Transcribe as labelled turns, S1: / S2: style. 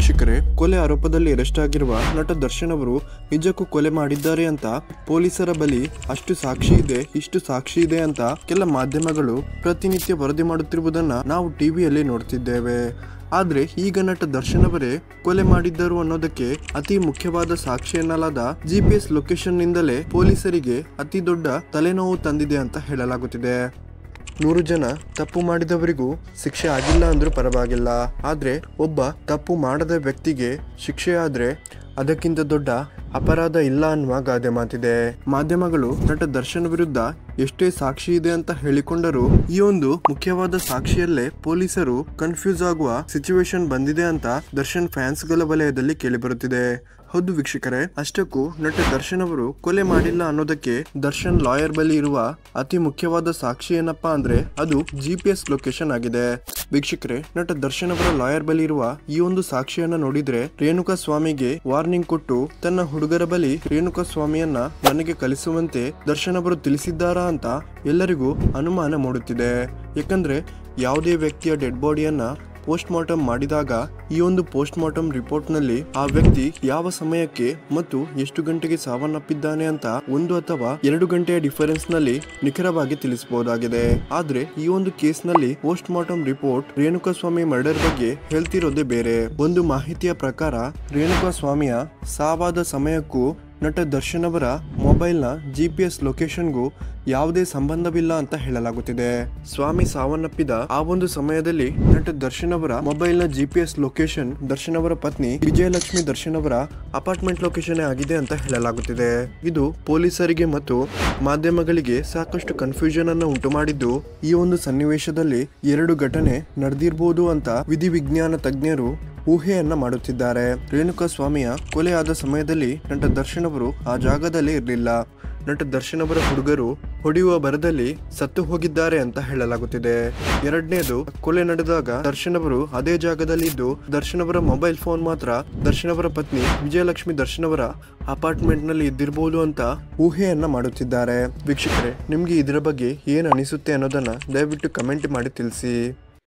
S1: ವೀಕ್ಷಕರೇ ಕೊಲೆ ಆರೋಪದಲ್ಲಿ ಅರೆಸ್ಟ್ ಆಗಿರುವ ನಟ ದರ್ಶನ್ ಅವರು ನಿಜಕ್ಕೂ ಕೊಲೆ ಮಾಡಿದ್ದಾರೆ ಅಂತ ಪೊಲೀಸರ ಬಳಿ ಅಷ್ಟು ಸಾಕ್ಷಿ ಇದೆ ಇಷ್ಟು ಸಾಕ್ಷಿ ಇದೆ ಅಂತ ಕೆಲ ಮಾಧ್ಯಮಗಳು ಪ್ರತಿನಿತ್ಯ ವರದಿ ಮಾಡುತ್ತಿರುವುದನ್ನ ನಾವು ಟಿವಿಯಲ್ಲಿ ನೋಡ್ತಿದ್ದೇವೆ ಆದ್ರೆ ಈಗ ನಟ ದರ್ಶನ್ ಅವರೇ ಕೊಲೆ ಮಾಡಿದ್ದರು ಅನ್ನೋದಕ್ಕೆ ಅತಿ ಮುಖ್ಯವಾದ ಸಾಕ್ಷಿ ಎನ್ನಲಾದ ಜಿ ಪಿ ಎಸ್ ಲೊಕೇಶನ್ ನಿಂದಲೇ ಪೊಲೀಸರಿಗೆ ಅತಿ ದೊಡ್ಡ ತಲೆನೋವು ತಂದಿದೆ ಅಂತ ಹೇಳಲಾಗುತ್ತಿದೆ ನೂರು ಜನ ತಪ್ಪು ಮಾಡಿದವರಿಗೂ ಶಿಕ್ಷೆ ಆಗಿಲ್ಲ ಅಂದ್ರೂ ಪರವಾಗಿಲ್ಲ ಆದ್ರೆ ಒಬ್ಬ ತಪ್ಪು ಮಾಡದ ವ್ಯಕ್ತಿಗೆ ಶಿಕ್ಷೆ ಆದ್ರೆ ಅದಕ್ಕಿಂತ ದೊಡ್ಡ ಅಪರಾಧ ಇಲ್ಲ ಅನ್ನುವ ಗಾದೆ ಮಾತಿದೆ ಮಾಧ್ಯಮಗಳು ನಟ ದರ್ಶನ್ ವಿರುದ್ಧ ಎಷ್ಟೇ ಸಾಕ್ಷಿ ಇದೆ ಅಂತ ಹೇಳಿಕೊಂಡರೂ ಈ ಒಂದು ಮುಖ್ಯವಾದ ಸಾಕ್ಷಿಯಲ್ಲೇ ಪೊಲೀಸರು ಕನ್ಫ್ಯೂಸ್ ಆಗುವ ಸಿಚುವೇಶನ್ ಬಂದಿದೆ ಅಂತ ದರ್ಶನ್ ಫ್ಯಾನ್ಸ್ಗಳ ವಲಯದಲ್ಲಿ ಕೇಳಿಬರುತ್ತಿದೆ ಹೌದು ವೀಕ್ಷಕರೇ ಅಷ್ಟಕ್ಕೂ ನಟ ದರ್ಶನ್ ಅವರು ಕೊಲೆ ಮಾಡಿಲ್ಲ ಅನ್ನೋದಕ್ಕೆ ದರ್ಶನ್ ಲಾಯರ್ ಬಳಿ ಇರುವ ಅತಿ ಮುಖ್ಯವಾದ ಸಾಕ್ಷಿ ಏನಪ್ಪಾ ಅಂದ್ರೆ ಅದು ಜಿ ಪಿ ಎಸ್ ಲೊಕೇಶನ್ ಆಗಿದೆ ವೀಕ್ಷಕರೇ ನಟ ದರ್ಶನ್ ಅವರ ಲಾಯರ್ ಬಳಿ ಇರುವ ಈ ಒಂದು ಸಾಕ್ಷಿಯನ್ನ ನೋಡಿದ್ರೆ ರೇಣುಕಾ ಸ್ವಾಮಿಗೆ ವಾರ್ನಿಂಗ್ ಕೊಟ್ಟು ತನ್ನ ಹುಡುಗರ ಬಳಿ ರೇಣುಕಾ ಸ್ವಾಮಿಯನ್ನ ನನಗೆ ಕಲಿಸುವಂತೆ ದರ್ಶನ್ ಅವರು ತಿಳಿಸಿದ್ದಾರಾ ಅಂತ ಎಲ್ಲರಿಗೂ ಅನುಮಾನ ಮೂಡುತ್ತಿದೆ ಯಾಕಂದ್ರೆ ಯಾವುದೇ ವ್ಯಕ್ತಿಯ ಡೆಡ್ ಬಾಡಿಯನ್ನ ಪೋಸ್ಟ್ ಮಾರ್ಟಮ್ ಮಾಡಿದಾಗ ಈ ಒಂದು ಪೋಸ್ಟ್ ಮಾರ್ಟಮ್ ರಿಪೋರ್ಟ್ ನಲ್ಲಿ ಆ ವ್ಯಕ್ತಿ ಯಾವ ಸಮಯಕ್ಕೆ ಮತ್ತು ಎಷ್ಟು ಗಂಟೆಗೆ ಸಾವನ್ನಪ್ಪಿದ್ದಾನೆ ಅಂತ ಒಂದು ಅಥವಾ ಎರಡು ಗಂಟೆಯ ಡಿಫರೆನ್ಸ್ ನಲ್ಲಿ ನಿಖರವಾಗಿ ತಿಳಿಸಬಹುದಾಗಿದೆ ಆದ್ರೆ ಈ ಒಂದು ಕೇಸ್ ನಲ್ಲಿ post mortem report Renukaswamy murder ಬಗ್ಗೆ ಹೇಳ್ತಿರೋದೇ ಬೇರೆ ಒಂದು ಮಾಹಿತಿಯ ಪ್ರಕಾರ ರೇಣುಕಾ ಸ್ವಾಮಿಯ ಸಾವಾದ ಸಮಯಕ್ಕೂ ನಟ ದರ್ಶನ್ ಅವರ ಮೊಬೈಲ್ನ ಜಿ ಪಿ ಎಸ್ ಲೊಕೇಶನ್ಗೂ ಯಾವುದೇ ಸಂಬಂಧವಿಲ್ಲ ಅಂತ ಹೇಳಲಾಗುತ್ತಿದೆ ಸ್ವಾಮಿ ಸಾವನ್ನಪ್ಪಿದ ಆ ಒಂದು ಸಮಯದಲ್ಲಿ ನಟ ದರ್ಶನ್ ಅವರ ಮೊಬೈಲ್ನ G P S location Darshan ಅವರ ಪತ್ನಿ ವಿಜಯಲಕ್ಷ್ಮಿ ದರ್ಶನ್ ಅವರ ಅಪಾರ್ಟ್ಮೆಂಟ್ ಲೊಕೇಶನ್ ಆಗಿದೆ ಅಂತ ಹೇಳಲಾಗುತ್ತಿದೆ ಇದು ಪೊಲೀಸರಿಗೆ ಮತ್ತು ಮಾಧ್ಯಮಗಳಿಗೆ ಸಾಕಷ್ಟು ಕನ್ಫ್ಯೂಷನ್ ಅನ್ನು ಉಂಟು ಮಾಡಿದ್ದು ಈ ಒಂದು ಸನ್ನಿವೇಶದಲ್ಲಿ ಎರಡು ಘಟನೆ ನಡೆದಿರಬಹುದು ಅಂತ ವಿಧಿವಿಜ್ಞಾನ ತಜ್ಞರು ಊಹೆಯನ್ನ ಮಾಡುತ್ತಿದ್ದಾರೆ ರೇಣುಕಾ ಸ್ವಾಮಿಯ ಕೊಲೆಯಾದ ಸಮಯದಲ್ಲಿ ನಟ ದರ್ಶನ್ ಅವರು ಆ ಜಾಗದಲ್ಲಿ ಇರಲಿಲ್ಲ ನಟ ದರ್ಶನ್ ಅವರ ಹುಡುಗರು ಹೊಡೆಯುವ ಬರದಲ್ಲಿ ಸತ್ತು ಹೋಗಿದ್ದಾರೆ ಅಂತ ಹೇಳಲಾಗುತ್ತಿದೆ ಎರಡನೇದು ಕೊಲೆ ನಡೆದಾಗ ದರ್ಶನ್ ಅವರು ಅದೇ ಜಾಗದಲ್ಲಿ ಇದ್ದು ದರ್ಶನ್ ಅವರ ಮೊಬೈಲ್ ಫೋನ್ ಮಾತ್ರ ದರ್ಶನ್ ಅವರ ಪತ್ನಿ ವಿಜಯಲಕ್ಷ್ಮಿ ದರ್ಶನ್ ಅವರ ಅಪಾರ್ಟ್ಮೆಂಟ್ ನಲ್ಲಿ ಇದ್ದಿರಬಹುದು ಅಂತ ಊಹೆಯನ್ನ ಮಾಡುತ್ತಿದ್ದಾರೆ ವೀಕ್ಷಕರೇ ನಿಮ್ಗೆ ಇದರ ಬಗ್ಗೆ ಏನ್ ಅನಿಸುತ್ತೆ ಅನ್ನೋದನ್ನ ದಯವಿಟ್ಟು ಕಮೆಂಟ್ ಮಾಡಿ ತಿಳಿಸಿ